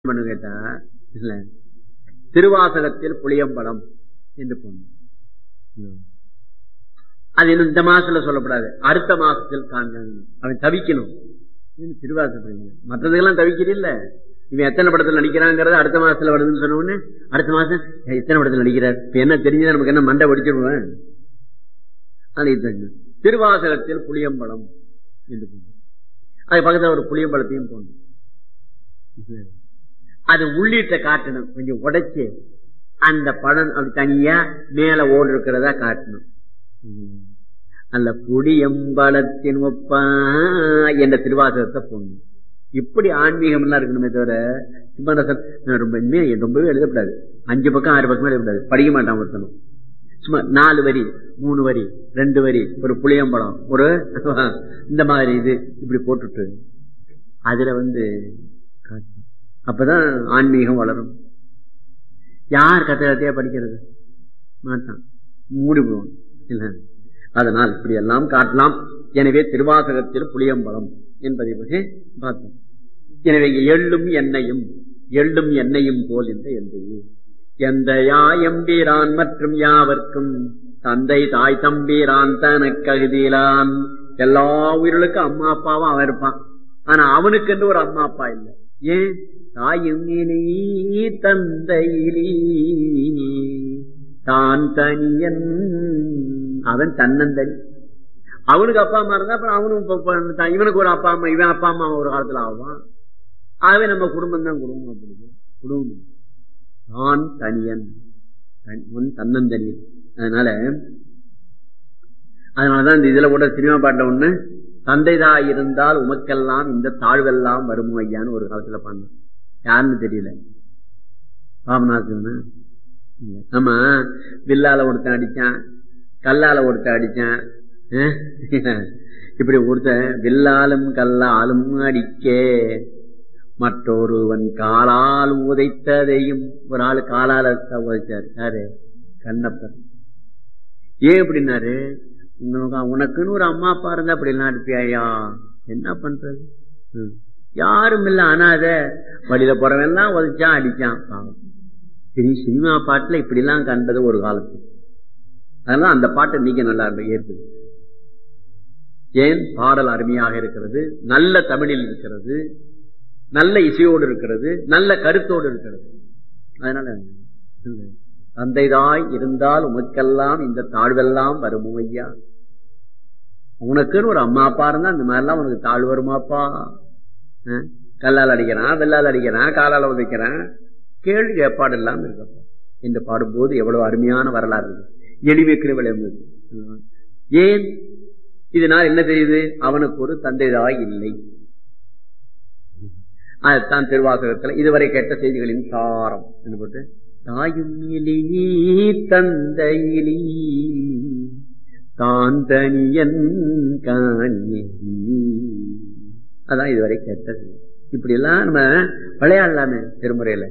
பண்ணு கேட்டா இல்ல திருவாசகத்தில் புளியம்பலம் என்று பொண்ணு அது இன்னும் இந்த மாசத்துல சொல்லப்படாது அடுத்த மாசத்தில் காண்க அவன் தவிக்கணும் திருவாசகம் மற்றதுக்கெல்லாம் தவிக்கிறீல்ல இவன் எத்தனை படத்துல நடிக்கிறாங்கிறது அடுத்த மாசத்துல வருதுன்னு சொன்ன உடனே அடுத்த மாசம் எத்தனை படத்துல நடிக்கிறார் இப்ப என்ன தெரிஞ்சதா நமக்கு என்ன மண்டை படிச்சிருவேன் திருவாசகத்தில் புளியம்பலம் என்று பொண்ணு அது பக்கத்துல ஒரு புளியம்பலத்தையும் போடணும் அது உள்ளிட்ட காட்டணும் கொஞ்சம் உடைச்சு அந்த படம் அப்படி தனியா மேல ஓடு இருக்கிறதா காட்டணும் அல்ல புடியம்பலத்தின் ஒப்பா என்ற திருவாசகத்தை போடணும் இப்படி ஆன்மீகம் எல்லாம் இருக்கணுமே தவிர சும்மா ரொம்ப ரொம்பவே எழுதப்படாது அஞ்சு பக்கம் ஆறு பக்கம் எழுதப்படாது படிக்க மாட்டான் ஒருத்தனும் சும்மா நாலு வரி மூணு வரி ரெண்டு வரி ஒரு புளியம்பழம் ஒரு இந்த மாதிரி இது இப்படி போட்டுட்டு அதுல வந்து அப்பதான் ஆன்மீகம் வளரும் யார் கத்த கத்தையா படிக்கிறது மாட்டான் மூடி போவான் இல்ல அதனால் இப்படி எல்லாம் காட்டலாம் எனவே திருவாசகத்தில் புளியம்பலம் என்பதை பற்றி பார்த்தோம் எனவே எள்ளும் எண்ணெயும் எள்ளும் எண்ணெயும் போல் இந்த எந்தையே எந்த யாயம்பீரான் மற்றும் யாவர்க்கும் தந்தை தாய் தம்பீரான் தனக்ககுதியிலான் எல்லா உயிர்களுக்கும் அம்மா அப்பாவும் அவன் இருப்பான் ஆனா அவனுக்கு என்று ஒரு அம்மா அப்பா இல்லை ஏன் தாயும் இனி தந்தையிலி தான் தனியன் அவன் தன்னந்தனி அவனுக்கு அப்பா அம்மா இருந்தா அப்புறம் அவனும் இவனுக்கு ஒரு அப்பா அம்மா இவன் அப்பா அம்மா ஒரு காலத்துல ஆவான் ஆகவே நம்ம குடும்பம் தான் குடும்பம் அப்படி குடும்பம் தான் தனியன் தன்னந்தனியன் அதனால அதனாலதான் இந்த இதுல கூட சினிமா பாட்ட ஒண்ணு தந்தைதா இருந்தால் உமக்கெல்லாம் இந்த தாழ்வெல்லாம் வரும் ஐயான்னு ஒரு காலத்துல பண்ண யாருன்னு தெரியல பாபநாசன் நம்ம வில்லால ஒருத்தன் அடிச்சான் கல்லால ஒருத்தன் அடிச்சான் இப்படி ஒருத்தன் வில்லாலும் கல்லாலும் அடிக்கே மற்றொருவன் காலால் உதைத்ததையும் ஒரு ஆள் காலால உதைச்சாரு யாரு கண்ணப்பர் ஏன் அப்படின்னாரு உனக்குன்னு ஒரு அம்மா அப்பா இருந்தா அப்படி எல்லாம் அனுப்பியாயா என்ன பண்றது யாரும் இல்ல அனாத வழியில போறவெல்லாம் உதைச்சான் அடிச்சான் பாவம் சரி சினிமா பாட்டுல இப்படி எல்லாம் கண்டது ஒரு காலத்து அதெல்லாம் அந்த பாட்டு நீங்க நல்லா ஏற்பது ஏன் பாடல் அருமையாக இருக்கிறது நல்ல தமிழில் இருக்கிறது நல்ல இசையோடு இருக்கிறது நல்ல கருத்தோடு இருக்கிறது அதனால தந்தைதாய் இருந்தால் உமக்கெல்லாம் இந்த தாழ்வெல்லாம் வருமோ ஐயா உனக்குன்னு ஒரு அம்மா அப்பா இருந்தா இந்த மாதிரிலாம் உனக்கு தாழ் வருமாப்பா கல்லால் அடிக்கிறான் வெள்ளால் அடிக்கிறான் காலால் உதைக்கிறான் கேள்வி ஏற்பாடு இல்லாம இருக்கப்பா என்று பாடும்போது எவ்வளவு அருமையான வரலாறு இருக்கு எளிமைக்கு விளைவு ஏன் இதனால் என்ன தெரியுது அவனுக்கு ஒரு தந்தைதாய் இல்லை அதுதான் திருவாசகத்துல இதுவரை கேட்ட செய்திகளின் சாரம் என்று போட்டு தாயும் தந்தையிலி தாந்தனியன் காணி அதான் இதுவரை கேட்டது இப்படி எல்லாம் நம்ம விளையாடலாமே திருமுறையில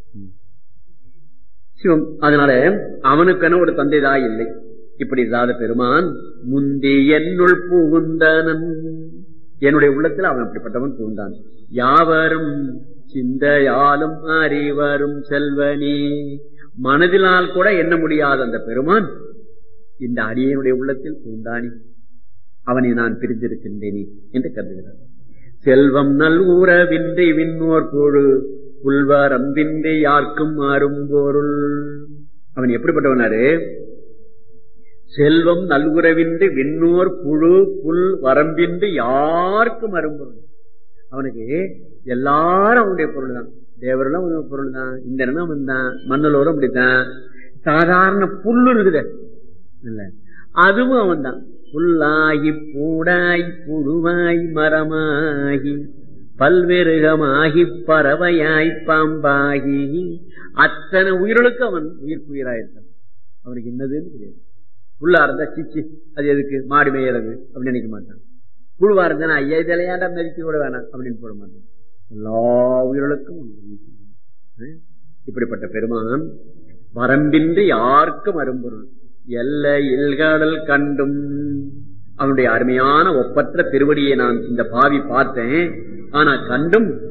சிவம் அதனால அவனுக்கென ஒரு தந்தைதாய் இல்லை இப்படி இல்லாத பெருமான் முந்தி என்னுள் புகுந்தனன் என்னுடைய உள்ளத்தில் அவன் அப்படிப்பட்டவன் புகுந்தான் யாவரும் சிந்தையாலும் அறிவரும் செல்வனே மனதினால் கூட எண்ண முடியாத அந்த பெருமான் இந்த அடியனுடைய உள்ளத்தில் பூந்தானி அவனை நான் பிரிந்திருக்கின்றேனே என்று கருதுகிறார் செல்வம் நல் ஊரவின்றி விண்ணோர் குழு புல்வரம்பின்றி யாருக்கும் அரும்பொருள் அவன் எப்படிப்பட்டவனாரு செல்வம் நல்குறவின்றி விண்ணோர் புழு புல் வரம்பின்றி யாருக்கும் அரும்பொருள் அவனுக்கு எல்லாரும் அவனுடைய பொருள் தான் தேவரெல்லாம் அவனுடைய பொருள் தான் இந்த இடம் அவன் தான் மண்ணலோரும் அப்படித்தான் சாதாரண புல்லு இருக்குது இல்ல அதுவும் அவன் தான் புல்லாகி பூடாய் புழுவாய் மரமாகி பல்வேறுகமாகி பறவையாய் பாம்பாகி அத்தனை உயிர்களுக்கு அவன் உயிர்ப்புயிராயிருக்கான் அவனுக்கு என்னதுன்னு தெரியாது புல்லா இருந்தா சிச்சி அது எதுக்கு மாடு மேயறது அப்படின்னு நினைக்க மாட்டான் புழுவா இருந்தா ஐயா இதெல்லாம் மதிக்க கூட வேணாம் அப்படின்னு போட மாட்டான் எல்லா உயிர்களுக்கும் இப்படிப்பட்ட பெருமான் வரம்பின்றி யாருக்கும் அரும்பொருள் எல்லை இல்காடல் கண்டும் அவனுடைய அருமையான ஒப்பற்ற திருவடியை நான் இந்த பாவி பார்த்தேன் ஆனா கண்டும்